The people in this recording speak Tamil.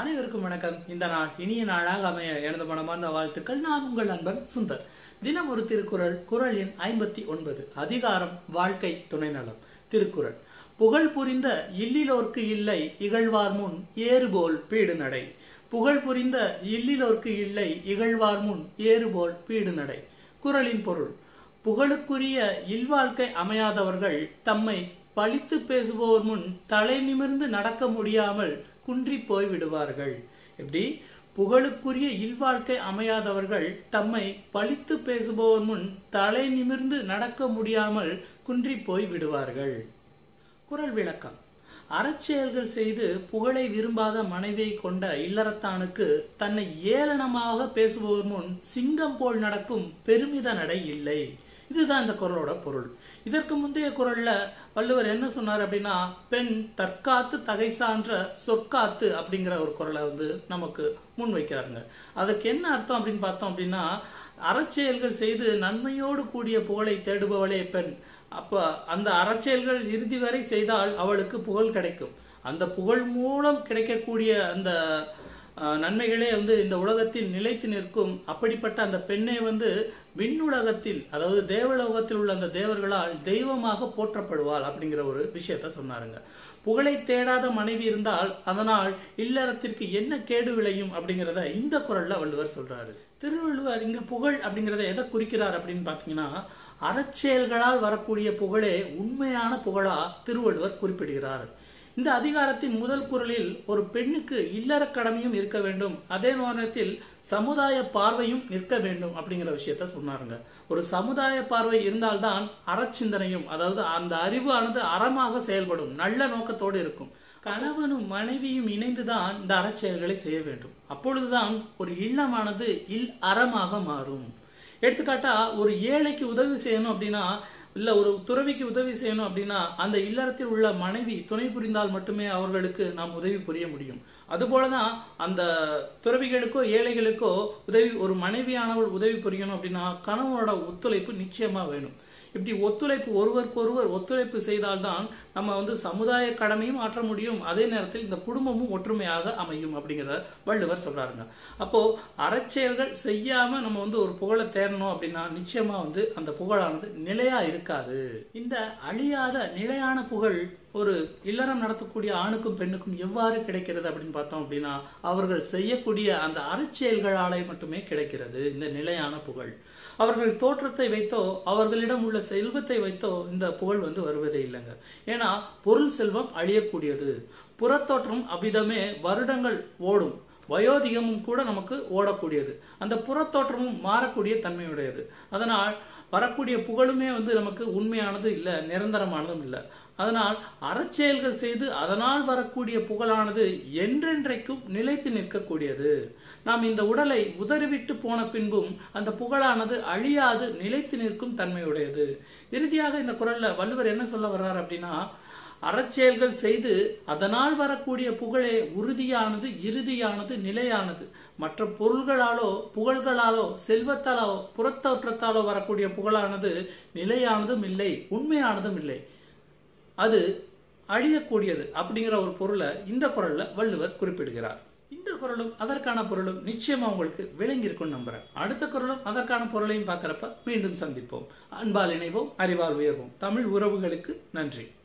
அனைவருக்கும் வணக்கம் இந்த நாள் இனிய நாளாக அமைய எனது மனமார்ந்த வாழ்த்துக்கள் நான் உங்கள் நண்பன் சுந்தர் தினம் ஒரு திருக்குறள் குறள் எண் ஐம்பத்தி ஒன்பது அதிகாரம் வாழ்க்கை துணை நலம் திருக்குறள் புகழ் புரிந்த இல்லிலோர்க்கு இல்லை இகழ்வார் முன் ஏறுபோல் பீடு நடை புகழ் புரிந்த இல்லிலோர்க்கு இல்லை இகழ்வார் முன் ஏறுபோல் பீடு நடை குறளின் பொருள் புகழுக்குரிய இல்வாழ்க்கை அமையாதவர்கள் தம்மை பழித்து பேசுபவர் முன் தலை நிமிர்ந்து நடக்க முடியாமல் குன்றி போய் விடுவார்கள் எப்படி புகழுக்குரிய இல்வாழ்க்கை அமையாதவர்கள் தம்மை பழித்து பேசுபவர் முன் தலை நிமிர்ந்து நடக்க முடியாமல் குன்றி போய் விடுவார்கள் குரல் விளக்கம் அறச்செயல்கள் செய்து புகழை விரும்பாத மனைவியை கொண்ட இல்லறத்தானுக்கு தன்னை ஏளனமாக பேசுபவர் முன் சிங்கம் போல் நடக்கும் பெருமித நடை இல்லை இதுதான் இந்த குரலோட பொருள் இதற்கு முந்தைய குரல்ல வள்ளுவர் என்ன சொன்னார் அப்படின்னா பெண் தற்காத்து தகை சான்ற சொற்காத்து அப்படிங்கிற ஒரு குரலை வந்து நமக்கு முன் வைக்கிறாங்க அதுக்கு என்ன அர்த்தம் அப்படின்னு பார்த்தோம் அப்படின்னா அறச்செயல்கள் செய்து நன்மையோடு கூடிய புகழை தேடுபவளே பெண் அப்ப அந்த அறச்செயல்கள் இறுதி வரை செய்தால் அவளுக்கு புகழ் கிடைக்கும் அந்த புகழ் மூலம் கிடைக்கக்கூடிய அந்த நன்மைகளே வந்து இந்த உலகத்தில் நிலைத்து நிற்கும் அப்படிப்பட்ட அந்த பெண்ணை வந்து விண்ணுலகத்தில் அதாவது தேவலோகத்தில் உள்ள அந்த தேவர்களால் தெய்வமாக போற்றப்படுவாள் அப்படிங்கிற ஒரு விஷயத்த சொன்னாருங்க புகழை தேடாத மனைவி இருந்தால் அதனால் இல்லறத்திற்கு என்ன கேடு விளையும் அப்படிங்கிறத இந்த குரல்ல வள்ளுவர் சொல்றாரு திருவள்ளுவர் இங்க புகழ் அப்படிங்கிறத எதை குறிக்கிறார் அப்படின்னு பாத்தீங்கன்னா அறச்செயல்களால் வரக்கூடிய புகழே உண்மையான புகழா திருவள்ளுவர் குறிப்பிடுகிறார் இந்த அதிகாரத்தின் முதல் குரலில் ஒரு பெண்ணுக்கு இல்லற கடமையும் இருக்க வேண்டும் அதே நேரத்தில் சமுதாய பார்வையும் நிற்க வேண்டும் அப்படிங்கிற விஷயத்த சொன்னாருங்க ஒரு சமுதாய பார்வை இருந்தால்தான் அறச்சிந்தனையும் அதாவது அந்த அறிவு ஆனது அறமாக செயல்படும் நல்ல நோக்கத்தோடு இருக்கும் கணவனும் மனைவியும் இணைந்துதான் இந்த அறச்செயல்களை செய்ய வேண்டும் அப்பொழுதுதான் ஒரு இல்லமானது இல் அறமாக மாறும் எடுத்துக்காட்டா ஒரு ஏழைக்கு உதவி செய்யணும் அப்படின்னா இல்லை ஒரு துறவிக்கு உதவி செய்யணும் அப்படின்னா அந்த இல்லறத்தில் உள்ள மனைவி துணை புரிந்தால் மட்டுமே அவர்களுக்கு நாம் உதவி புரிய முடியும் அதுபோலதான் அந்த துறவிகளுக்கோ ஏழைகளுக்கோ உதவி ஒரு மனைவியானவள் உதவி புரியணும் அப்படின்னா கணவனோட ஒத்துழைப்பு நிச்சயமா வேணும் இப்படி ஒத்துழைப்பு ஒருவருக்கு ஒருவர் ஒத்துழைப்பு செய்தால்தான் நம்ம வந்து சமுதாய கடமையும் ஆற்ற முடியும் அதே நேரத்தில் இந்த குடும்பமும் ஒற்றுமையாக அமையும் அப்படிங்கிறத வள்ளுவர் சொல்றாருங்க அப்போ அறச்செயல்கள் செய்யாம நம்ம வந்து ஒரு புகழை தேரணும் அப்படின்னா நிச்சயமா வந்து அந்த புகழானது நிலையா இருக்காது இந்த அழியாத நிலையான புகழ் ஒரு இல்லறம் நடத்தக்கூடிய ஆணுக்கும் பெண்ணுக்கும் எவ்வாறு கிடைக்கிறது அப்படின்னு பார்த்தோம் அப்படின்னா அவர்கள் செய்யக்கூடிய அந்த அறச்செயல்களாலே மட்டுமே கிடைக்கிறது இந்த நிலையான புகழ் அவர்கள் தோற்றத்தை வைத்தோ அவர்களிடம் உள்ள செல்வத்தை வைத்தோ இந்த புகழ் வந்து வருவதே இல்லைங்க ஏன்னா பொருள் செல்வம் அழியக்கூடியது புறத்தோற்றம் அவ்விதமே வருடங்கள் ஓடும் வயோதிகமும் கூட நமக்கு ஓடக்கூடியது அந்த புறத்தோற்றமும் மாறக்கூடிய தன்மையுடையது அதனால் வரக்கூடிய புகழுமே வந்து நமக்கு உண்மையானது இல்லை நிரந்தரமானதும் இல்லை அதனால் அறச்செயல்கள் செய்து அதனால் வரக்கூடிய புகழானது என்றென்றைக்கும் நிலைத்து நிற்கக்கூடியது நாம் இந்த உடலை உதறிவிட்டு போன பின்பும் அந்த புகழானது அழியாது நிலைத்து நிற்கும் தன்மையுடையது இறுதியாக இந்த குரல்ல வள்ளுவர் என்ன சொல்ல வர்றார் அப்படின்னா அறச்செயல்கள் செய்து அதனால் வரக்கூடிய புகழே உறுதியானது இறுதியானது நிலையானது மற்ற பொருள்களாலோ புகழ்களாலோ செல்வத்தாலோ புறத்தோற்றத்தாலோ வரக்கூடிய புகழானது நிலையானதும் இல்லை உண்மையானதும் இல்லை அது அழியக்கூடியது அப்படிங்கிற ஒரு பொருளை இந்த குரல்ல வள்ளுவர் குறிப்பிடுகிறார் இந்த குரலும் அதற்கான பொருளும் நிச்சயமா உங்களுக்கு விளங்கி இருக்கும் நம்புறேன் அடுத்த குரலும் அதற்கான பொருளையும் பார்க்கறப்ப மீண்டும் சந்திப்போம் அன்பால் இணைவோம் அறிவால் உயர்வோம் தமிழ் உறவுகளுக்கு நன்றி